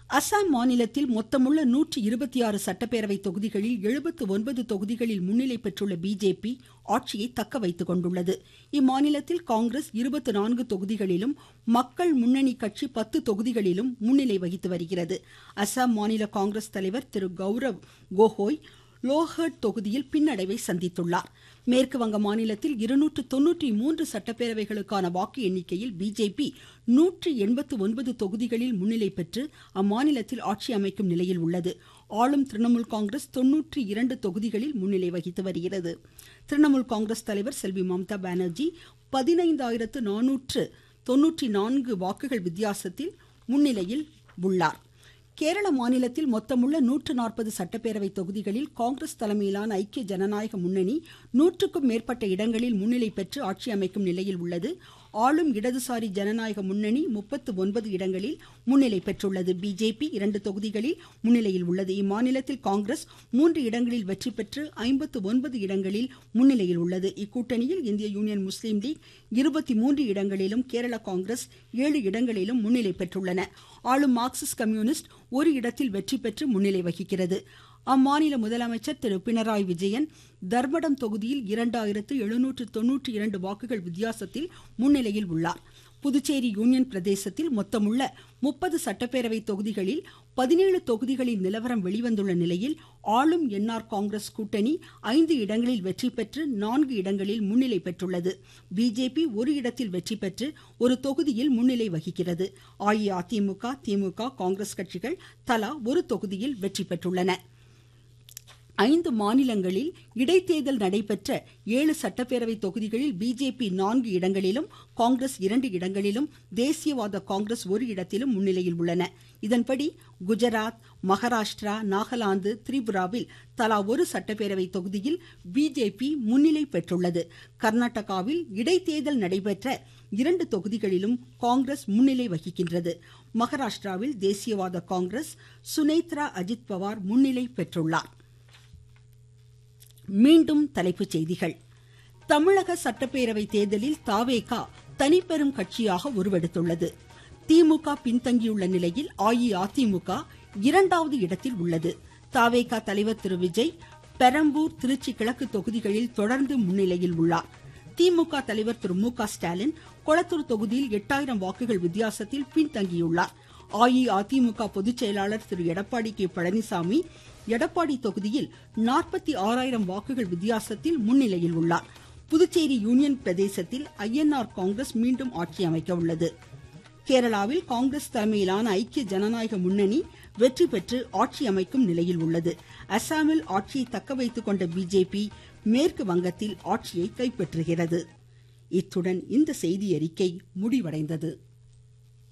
அசாம் மாநிலத்தில் மொத்தமுள்ள நூற்றி இருபத்தி ஆறு சட்டப்பேரவை தொகுதிகளில் எழுபத்து ஒன்பது தொகுதிகளில் முன்னிலை பெற்றுள்ள பிஜேபி ஆட்சியை தக்க வைத்துக் கொண்டுள்ளது இம்மாநிலத்தில் காங்கிரஸ் இருபத்தி நான்கு தொகுதிகளிலும் மக்கள் முன்னணி கட்சி பத்து தொகுதிகளிலும் முன்னிலை வகித்து வருகிறது அசாம் மாநில காங்கிரஸ் தலைவர் திரு கௌரவ் கோகோய் லோஹர்ட் தொகுதியில் பின்னடைவை சந்தித்துள்ளார் மேற்கு வங்க மாநிலத்தில் இருநூற்று தொன்னூற்றி மூன்று சட்டப்பேரவைகளுக்கான வாக்கு எண்ணிக்கையில் பிஜேபி நூற்றி எண்பத்து ஒன்பது தொகுதிகளில் முன்னிலை பெற்று அம்மாநிலத்தில் ஆட்சி அமைக்கும் நிலையில் உள்ளது ஆளும் திரிணாமுல் காங்கிரஸ் தொன்னூற்றி இரண்டு தொகுதிகளில் முன்னிலை வகித்து வருகிறது திரிணாமுல் காங்கிரஸ் தலைவர் செல்வி மம்தா பானர்ஜி பதினைந்தாயிரத்து நானூற்று தொன்னூற்றி நான்கு வாக்குகள் வித்தியாசத்தில் முன்னிலையில் உள்ளார் கேரள மாநிலத்தில் மொத்தமுள்ள நூற்று நாற்பது சட்டப்பேரவை தொகுதிகளில் காங்கிரஸ் தலைமையிலான ஐக்கிய ஜனநாயக முன்னணி நூற்றுக்கும் மேற்பட்ட இடங்களில் முன்னிலை பெற்று ஆட்சி அமைக்கும் நிலையில் உள்ளது ஆளும் இடதுசாரி ஜனநாயக முன்னணி முப்பத்து ஒன்பது இடங்களில் முன்னிலை பெற்றுள்ளது பிஜேபி இரண்டு தொகுதிகளில் முன்னிலையில் உள்ளது இம்மாநிலத்தில் காங்கிரஸ் மூன்று இடங்களில் வெற்றி பெற்று ஐம்பத்து ஒன்பது இடங்களில் முன்னிலையில் உள்ளது இக்கூட்டணியில் இந்திய யூனியன் முஸ்லீம் லீக் இருபத்தி மூன்று இடங்களிலும் கேரள காங்கிரஸ் ஏழு இடங்களிலும் முன்னிலை பெற்றுள்ளன ஆளும் மார்க்சிஸ்ட் கம்யூனிஸ்ட் ஒரு இடத்தில் வெற்றி பெற்று முன்னிலை வகிக்கிறது அம்மாநில முதலமைச்சர் திரு பினராயி விஜயன் தர்மடம் தொகுதியில் இரண்டாயிரத்து எழுநூற்று தொன்னூற்றி இரண்டு வாக்குகள் வித்தியாசத்தில் முன்னிலையில் உள்ளார் புதுச்சேரி யூனியன் பிரதேசத்தில் மொத்தமுள்ள முப்பது சட்டப்பேரவை தொகுதிகளில் பதினேழு தொகுதிகளின் நிலவரம் வெளிவந்துள்ள நிலையில் ஆளும் என்ஆர் காங்கிரஸ் கூட்டணி ஐந்து இடங்களில் வெற்றி பெற்று நான்கு இடங்களில் முன்னிலை பெற்றுள்ளது பிஜேபி ஒரு இடத்தில் வெற்றி பெற்று ஒரு தொகுதியில் முன்னிலை வகிக்கிறது அஇஅதிமுக திமுக காங்கிரஸ் கட்சிகள் தலா ஒரு தொகுதியில் வெற்றி பெற்றுள்ளன ஐந்து மாநிலங்களில் இடைத்தேர்தல் நடைபெற்ற ஏழு சட்டப்பேரவை தொகுதிகளில் பிஜேபி நான்கு இடங்களிலும் காங்கிரஸ் இரண்டு இடங்களிலும் தேசியவாத காங்கிரஸ் ஒரு இடத்திலும் முன்னிலையில் உள்ளன இதன்படி குஜராத் மகாராஷ்டிரா நாகாலாந்து திரிபுராவில் தலா ஒரு சட்டப்பேரவை தொகுதியில் பிஜேபி முன்னிலை பெற்றுள்ளது கர்நாடகாவில் இடைத்தேர்தல் நடைபெற்ற இரண்டு தொகுதிகளிலும் காங்கிரஸ் முன்னிலை வகிக்கின்றது மகாராஷ்டிராவில் தேசியவாத காங்கிரஸ் சுனேத்ரா அஜித் பவார் முன்னிலை பெற்றுள்ளார் மீண்டும் தலைப்புச் செய்திகள் தமிழக சட்டப்பேரவை தேர்தலில் தாவேகா தனிப்பெரும் கட்சியாக உருவெடுத்துள்ளது திமுக பின்தங்கியுள்ள நிலையில் அஇஅதிமுக இரண்டாவது இடத்தில் உள்ளது தாவேகா தலைவர் திரு விஜய் பெரம்பூர் திருச்சி கிழக்கு தொகுதிகளில் தொடர்ந்து முன்னிலையில் உள்ளார் திமுக தலைவர் திரு மு க ஸ்டாலின் கொளத்தூர் தொகுதியில் எட்டாயிரம் வாக்குகள் வித்தியாசத்தில் பின்தங்கியுள்ளார் அஇஅதிமுக பொதுச் செயலாளர் திரு எடப்பாடி கே பழனிசாமி எடப்பாடி தொகுதியில் நாற்பத்தி ஆறாயிரம் வாக்குகள் வித்தியாசத்தில் முன்னிலையில் உள்ளார் புதுச்சேரி யூனியன் பிரதேசத்தில் ஐஎன்ஆர் காங்கிரஸ் மீண்டும் ஆட்சி அமைக்க உள்ளது கேரளாவில் காங்கிரஸ் தலைமையிலான ஐக்கிய ஜனநாயக முன்னணி வெற்றி பெற்று ஆட்சி அமைக்கும் நிலையில் உள்ளது அசாமில் ஆட்சியை தக்க வைத்துக் கொண்ட பிஜேபி மேற்கு வங்கத்தில் ஆட்சியை கைப்பற்றுகிறது இத்துடன் இந்த செய்தியறிக்கை முடிவடைந்தது